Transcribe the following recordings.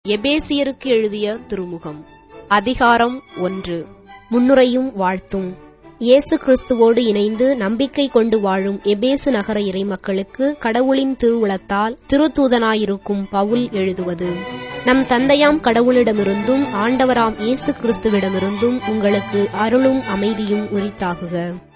எபேசியருக்கு எழுதிய திருமுகம் அதிகாரம் ஒன்று முன்னுரையும் வாழ்த்தும் இயேசு கிறிஸ்துவோடு இணைந்து நம்பிக்கை கொண்டு வாழும் எபேசு நகர இறைமக்களுக்கு கடவுளின் திருவுளத்தால் திருத்தூதனாயிருக்கும் பவுல் எழுதுவது நம் தந்தையாம் கடவுளிடமிருந்தும் ஆண்டவராம் இயேசு கிறிஸ்துவிடமிருந்தும் உங்களுக்கு அருளும் அமைதியும் உரித்தாகுக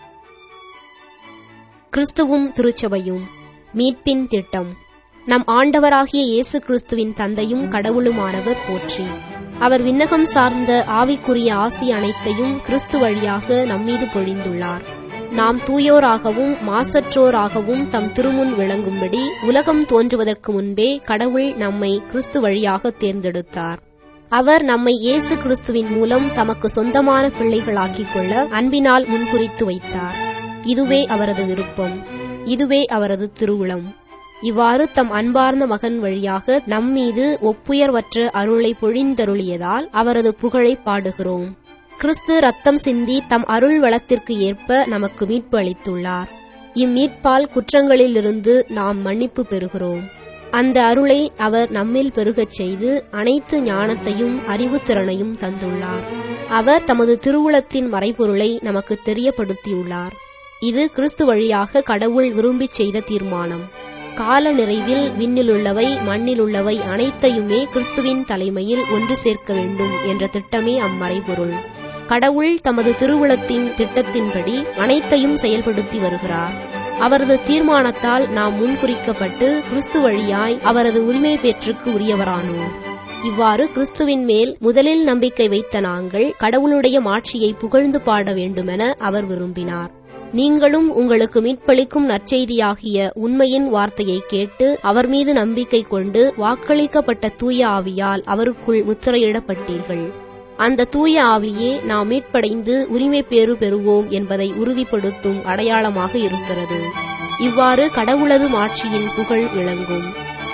கிறிஸ்துவும் திருச்சபையும் மீட்பின் திட்டம் நம் ஆண்டவராகிய இயேசு கிறிஸ்துவின் தந்தையும் கடவுளுமானவர் போற்றி அவர் விண்ணகம் சார்ந்த ஆவிக்குரிய ஆசி அனைத்தையும் கிறிஸ்து வழியாக நம்மீது பொழிந்துள்ளார் நாம் தூயோராகவும் மாசற்றோராகவும் தம் திருமுன் விளங்கும்படி உலகம் தோன்றுவதற்கு முன்பே கடவுள் நம்மை கிறிஸ்து வழியாக தேர்ந்தெடுத்தார் அவர் நம்மை இயேசு கிறிஸ்துவின் மூலம் தமக்கு சொந்தமான பிள்ளைகளாக்கிக் கொள்ள அன்பினால் முன்குறித்து வைத்தார் இதுவே அவரது விருப்பம் இதுவே அவரது திருவுளம் இவ்வாறு தம் அன்பார்ந்த மகன் வழியாக நம்மீது ஒப்புயர்வற்ற அருளை பொழிந்தருளியதால் அவரது புகழை பாடுகிறோம் கிறிஸ்து ரத்தம் சிந்தி தம் அருள் வளத்திற்கு ஏற்ப நமக்கு மீட்பு அளித்துள்ளார் இம்மீட்பால் குற்றங்களிலிருந்து நாம் மன்னிப்பு பெறுகிறோம் அந்த அருளை அவர் நம்மில் பெருகச் செய்து அனைத்து ஞானத்தையும் அறிவுத்திறனையும் தந்துள்ளார் அவர் தமது திருவுளத்தின் மறைபொருளை நமக்கு தெரியப்படுத்தியுள்ளார் இது கிறிஸ்து வழியாக கடவுள் விரும்பிச் செய்த தீர்மானம் கால நிறைவில் விண்ணிலுள்ளவை மண்ணிலுள்ளவை அனைத்தையுமே கிறிஸ்துவின் தலைமையில் ஒன்று சேர்க்க வேண்டும் என்ற திட்டமே அம்மறைபொருள் கடவுள் தமது திருவுளத்தின் திட்டத்தின்படி அனைத்தையும் செயல்படுத்தி வருகிறார் அவரது தீர்மானத்தால் நாம் முன்குறிக்கப்பட்டு கிறிஸ்து வழியாய் அவரது உரிமை பெற்றுக்கு உரியவரானோம் இவ்வாறு கிறிஸ்துவின் மேல் முதலில் நம்பிக்கை வைத்த நாங்கள் கடவுளுடைய மாட்சியை புகழ்ந்து பாட வேண்டுமென அவர் விரும்பினார் நீங்களும் உங்களுக்கு மீட்பளிக்கும் நற்செய்தியாகிய உண்மையின் வார்த்தையை கேட்டு அவர் மீது நம்பிக்கை கொண்டு வாக்களிக்கப்பட்ட தூய ஆவியால் அவருக்குள் முத்திரையிடப்பட்டீர்கள் அந்த தூய ஆவியே நாம் மீட்படைந்து உரிமை பேறு பெறுவோம் என்பதை உறுதிப்படுத்தும் அடையாளமாக இருக்கிறது இவ்வாறு கடவுளது மாட்சியின் புகழ் விளங்கும்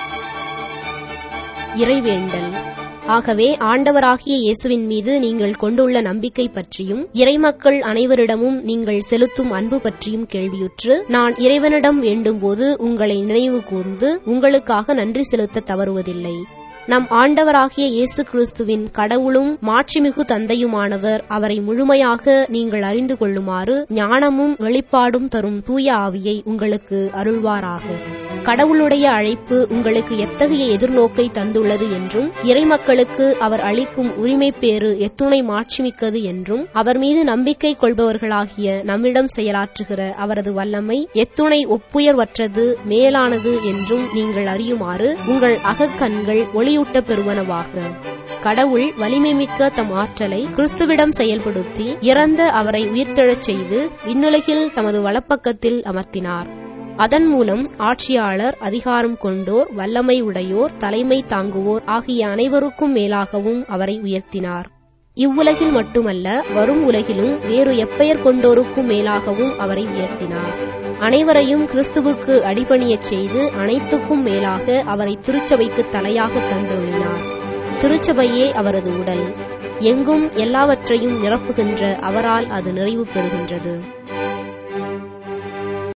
இறைவேண்டல் ஆகவே ஆண்டவராகிய இயேசுவின் மீது நீங்கள் கொண்டுள்ள நம்பிக்கை பற்றியும் இறைமக்கள் அனைவரிடமும் நீங்கள் செலுத்தும் அன்பு பற்றியும் கேள்வியுற்று நான் இறைவனிடம் வேண்டும்போது உங்களை நினைவு கூர்ந்து உங்களுக்காக நன்றி செலுத்த தவறுவதில்லை நம் ஆண்டவராகிய இயேசு கிறிஸ்துவின் கடவுளும் மாட்சிமிகு தந்தையுமானவர் அவரை முழுமையாக நீங்கள் அறிந்து கொள்ளுமாறு ஞானமும் வெளிப்பாடும் தரும் தூய ஆவியை உங்களுக்கு அருள்வாராக கடவுளுடைய அழைப்பு உங்களுக்கு எத்தகைய எதிர்நோக்கை தந்துள்ளது என்றும் இறைமக்களுக்கு அவர் அளிக்கும் உரிமை பேறு எத்துணை மாட்சிமிக்கது என்றும் அவர் மீது நம்பிக்கை கொள்பவர்களாகிய நம்மிடம் செயலாற்றுகிற அவரது வல்லமை எத்துணை ஒப்புயர்வற்றது மேலானது என்றும் நீங்கள் அறியுமாறு உங்கள் அகக்கண்கள் ஒளியூட்ட பெறுவனவாக கடவுள் வலிமை மிக்க தம் ஆற்றலை கிறிஸ்துவிடம் செயல்படுத்தி இறந்த அவரை உயிர்த்தெழச் செய்து விண்ணுலகில் தமது வலப்பக்கத்தில் அமர்த்தினார் அதன் மூலம் ஆட்சியாளர் அதிகாரம் கொண்டோர் வல்லமை உடையோர் தலைமை தாங்குவோர் ஆகிய அனைவருக்கும் மேலாகவும் அவரை உயர்த்தினார் இவ்வுலகில் மட்டுமல்ல வரும் உலகிலும் வேறு எப்பெயர் கொண்டோருக்கும் மேலாகவும் அவரை உயர்த்தினார் அனைவரையும் கிறிஸ்துவுக்கு அடிபணியச் செய்து அனைத்துக்கும் மேலாக அவரை திருச்சபைக்கு தலையாக தந்தொழினார் திருச்சபையே அவரது உடல் எங்கும் எல்லாவற்றையும் நிரப்புகின்ற அவரால் அது நிறைவு பெறுகின்றது